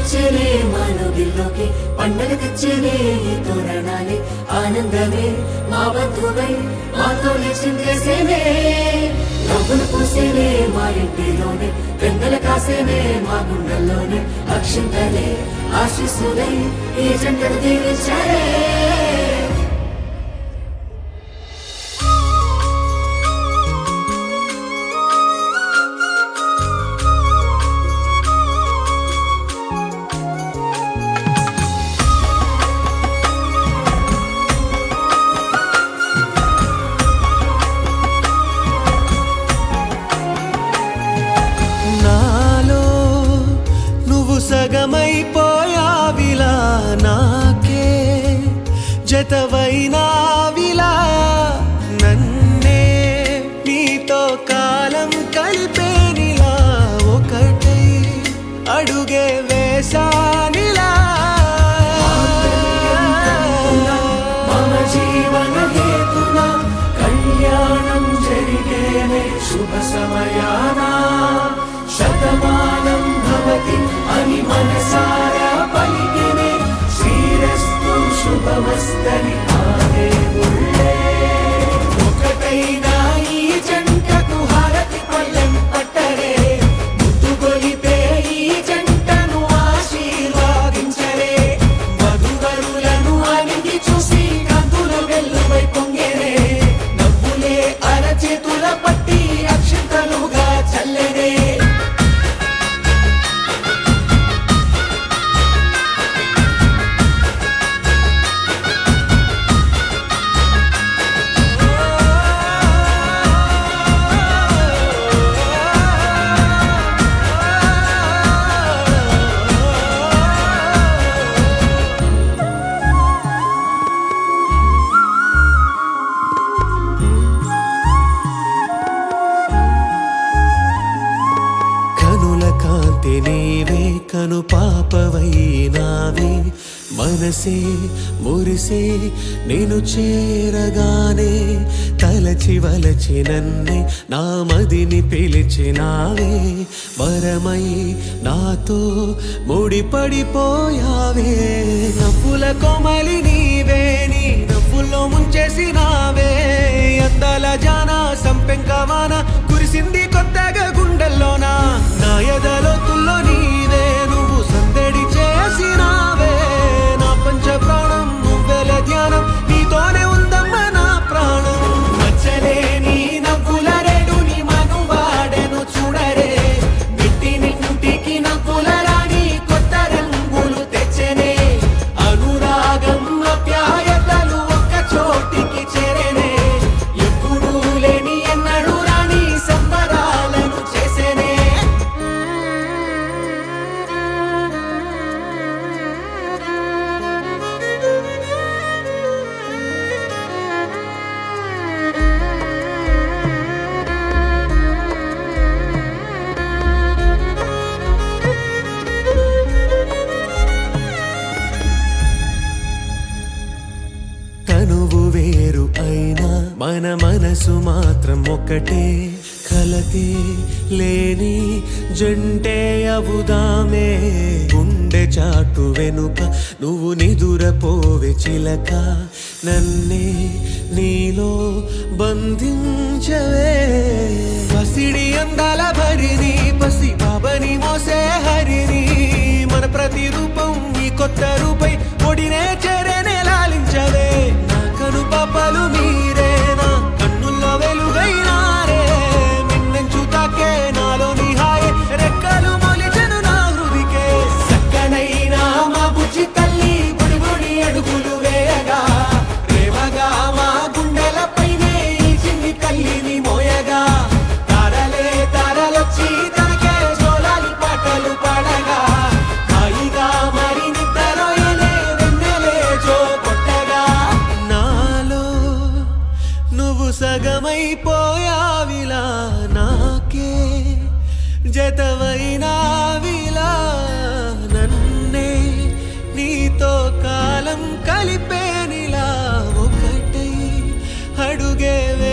వచ్చేనే మానవిల్లోకి పండగ తెచ్చేనే ఈ తోరణాలే ఆనందమే మా బంధువై మాతో చిందేసేనే నవ్వులు పూసేనే మా ఇంటిలోనే వెన్నెల కాసేనే మా గుండెల్లోనే అక్షింతలే ఆశీస్సులై ఈ జంటను దీవించారే నాలో నువ్వు సగమైపోయావిలా నాకే జతవైనావిలా నన్నే నీతో కాలం కలిపేనిలా ఒకటై అడుగే వేసానిలా మమ జీవన హేతున కళ్యాణం జరిగేనే శుభ సమయాన శతమానం భవతి అని మనసారా పలికినే శ్రీరస్తు శుభమస్తని ఆదే ఉళ్ళే ఒకటైనా ఈ జంటకు హారతి పల్లెం పట్టరే ముద్దు గొలిపే ఈ జంటను ఆశీర్వాదించరే మధువరులను అలిగి చూసి కందుల వెల్లువై పొంగేరే నవ్వులే అరచేతుల పట్టి అక్షింతలుగా చల్లెరే కనుల కాంతి నీవే కను పాపవైనావే మనసే మురిసే నేను చేరగానే తలచి వలచి నన్నే నా మదిని పిలిచినావే వరమై నాతో ముడిపడిపోయావే నవ్వుల కొమలి నీవే నీ నవ్వుల్లో ముంచేసినావే అందాల జాన సంపెంకవాన కురిసింది కొత్తగా గుండెల్లోన నా ఎదలోతుల్లో నీవే నువ్వు సందడి చేసినావే నా పంచ ప్రాణం నువ్వెల ధ్యానం నీతోనే ఉందమ్మ నా ప్రాణం మచ్చలేని నవ్వుల రేడుని మనువాడెను చూడరే మిట్టి నింటికి నవ్వుల రాణి కొత్త రంగులు తెచ్చనే అనురాగం అప్యాయతలు ఒక్క చోటికి చేరేనే ఎప్పుడూ లేని ఎన్నడూ రాణి సంబరాలను చేసేనే తనువు వేరు అయినా మన మనసు మాత్రం ఒకటే కలతే లేని జంటే అవుదామే గుండె చాటు వెనుక నువ్వు నిదురపోవే చిలక నన్నే నీలో బంధించవే పసిడి అందాల భరిని పసి బాబని మోసే హరిని మన ప్రతి రూపం ఈ కొత్త రూపై ఒడినే చేరేనే లాలించవే నా కను పాపలు మీరే నా కన్నుల్లో వెలుగైనారే మిన్నెంచు తాకే నాలో నిహాయే రెక్కలు మొలిచెను నా హృదికే చక్కనైనా మా బుజ్జి తల్లి గుడి గుడి అడుగులు వేయగా ప్రేమగా మా గుండెలపైనే ఈ చిన్ని తల్లిని మోయగా తారలే తారలొచ్చి తనకే జోలాలి పాటలు పాడగా హాయిగా మరి నిద్రలోయలే వెన్నెలే జో కొట్టగా నాలో నువ్వు సగమైపోయావిలా నాకే జతవైనావిలా నన్నే నీతో కాలం కలిపేనిలా ఒకటై అడుగే